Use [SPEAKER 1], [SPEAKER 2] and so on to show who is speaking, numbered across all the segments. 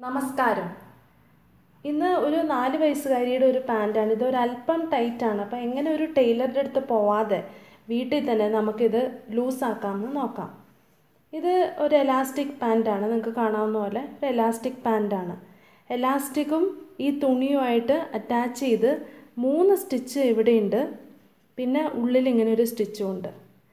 [SPEAKER 1] നമസ്കാരം ഇന്ന് ഒരു നാല് വയസ്സുകാരിയുടെ ഒരു പാൻറ്റാണ് ഇത് ഒരു അല്പം ടൈറ്റാണ് അപ്പോൾ എങ്ങനെ ഒരു ടൈലറുടെ അടുത്ത് പോവാതെ വീട്ടിൽ തന്നെ നമുക്കിത് ലൂസാക്കാമെന്ന് നോക്കാം ഇത് ഒരു എലാസ്റ്റിക് പാൻറ്റാണ് നിങ്ങൾക്ക് കാണാവുന്ന പോലെ ഒരു എലാസ്റ്റിക് പാൻറ്റാണ് എലാസ്റ്റിക്കും ഈ തുണിയുമായിട്ട് അറ്റാച്ച് ചെയ്ത് മൂന്ന് സ്റ്റിച്ച് ഇവിടെയുണ്ട് പിന്നെ ഉള്ളിൽ ഇങ്ങനെ ഒരു സ്റ്റിച്ചും ഉണ്ട്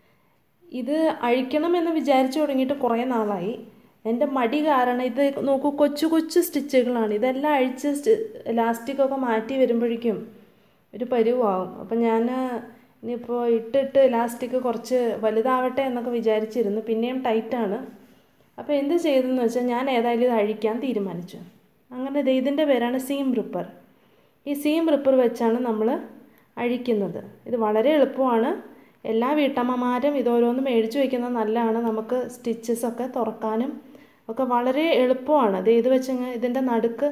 [SPEAKER 1] ഇത് അഴിക്കണമെന്ന് വിചാരിച്ചു തുടങ്ങിയിട്ട് കുറേ നാളായി എൻ്റെ മടി കാരണം ഇത് നോക്കൂ കൊച്ചു കൊച്ചു സ്റ്റിച്ചുകളാണ് ഇതെല്ലാം അഴിച്ച് സ്റ്റി ലാസ്റ്റിക്കൊക്കെ മാറ്റി വരുമ്പോഴേക്കും ഒരു പരുവാകും അപ്പം ഞാൻ ഇനിയിപ്പോൾ ഇട്ടിട്ട് ഇലാസ്റ്റിക് കുറച്ച് വലുതാവട്ടെ എന്നൊക്കെ വിചാരിച്ചിരുന്നു പിന്നെയും ടൈറ്റാണ് അപ്പോൾ എന്ത് ചെയ്തെന്ന് വെച്ചാൽ ഞാൻ ഏതായാലും ഇത് അഴിക്കാൻ തീരുമാനിച്ചു അങ്ങനെ ദേ ഇതിൻ്റെ പേരാണ് സീം റിപ്പർ ഈ സീം റിപ്പർ വെച്ചാണ് നമ്മൾ അഴിക്കുന്നത് ഇത് വളരെ എളുപ്പമാണ് എല്ലാ വീട്ടമ്മമാരും ഇതോരോന്ന് മേടിച്ചു വയ്ക്കുന്നത് നല്ലതാണ് നമുക്ക് സ്റ്റിച്ചസ് ഒക്കെ തുറക്കാനും ഒക്കെ വളരെ എളുപ്പമാണ് ഇത് ഇത് വെച്ച് ഇതിൻ്റെ നടുക്ക്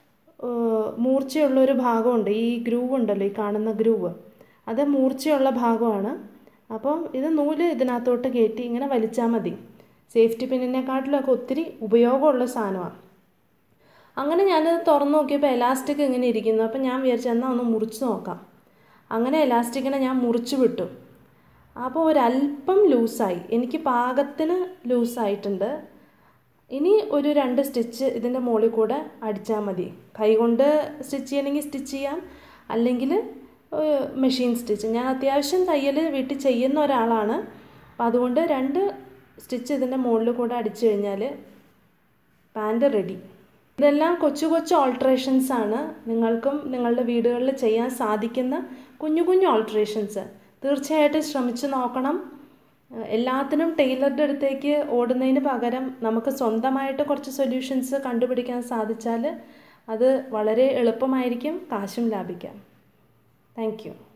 [SPEAKER 1] മൂർച്ചയുള്ള ഒരു ഭാഗമുണ്ട് ഈ ഗ്രൂവ് ഉണ്ടല്ലോ ഈ കാണുന്ന ഗ്രൂവ് അത് മൂർച്ചയുള്ള ഭാഗമാണ് അപ്പം ഇത് നൂല് ഇതിനകത്തോട്ട് കയറ്റി ഇങ്ങനെ വലിച്ചാൽ മതി സേഫ്റ്റി പിന്നിനെക്കാട്ടിലൊക്കെ ഒത്തിരി ഉപയോഗമുള്ള സാധനമാണ് അങ്ങനെ ഞാനത് തുറന്നു നോക്കിയപ്പോൾ എലാസ്റ്റിക് ഇങ്ങനെ ഇരിക്കുന്നു അപ്പം ഞാൻ വിചാരിച്ചു എന്നാൽ ഒന്ന് മുറിച്ച് നോക്കാം അങ്ങനെ എലാസ്റ്റിക്കിനെ ഞാൻ മുറിച്ച് വിട്ടു അപ്പോൾ ഒരല്പം ലൂസായി എനിക്ക് പാകത്തിന് ലൂസായിട്ടുണ്ട് ഇനി ഒരു രണ്ട് സ്റ്റിച്ച് ഇതിൻ്റെ മുകളിൽ കൂടെ അടിച്ചാൽ മതി കൈകൊണ്ട് സ്റ്റിച്ച് ചെയ്യണമെങ്കിൽ സ്റ്റിച്ച് ചെയ്യാം അല്ലെങ്കിൽ മെഷീൻ സ്റ്റിച്ച് ഞാൻ അത്യാവശ്യം തയ്യൽ വീട്ടിൽ ചെയ്യുന്ന ഒരാളാണ് അപ്പോൾ അതുകൊണ്ട് രണ്ട് സ്റ്റിച്ച് ഇതിൻ്റെ മുകളിൽ കൂടെ അടിച്ചു കഴിഞ്ഞാൽ പാൻറ് റെഡി ഇതെല്ലാം കൊച്ചു കൊച്ചു ഓൾട്രേഷൻസ് ആണ് നിങ്ങൾക്കും നിങ്ങളുടെ വീടുകളിൽ ചെയ്യാൻ സാധിക്കുന്ന കുഞ്ഞു കുഞ്ഞു ഓൾട്രേഷൻസ് തീർച്ചയായിട്ടും ശ്രമിച്ചു നോക്കണം എല്ലാത്തിനും ടൈലറുടെ അടുത്തേക്ക് ഓടുന്നതിന് പകരം നമുക്ക് സ്വന്തമായിട്ട് കുറച്ച് സൊല്യൂഷൻസ് കണ്ടുപിടിക്കാൻ സാധിച്ചാൽ അത് വളരെ എളുപ്പമായിരിക്കും കാശും ലാഭിക്കാം താങ്ക്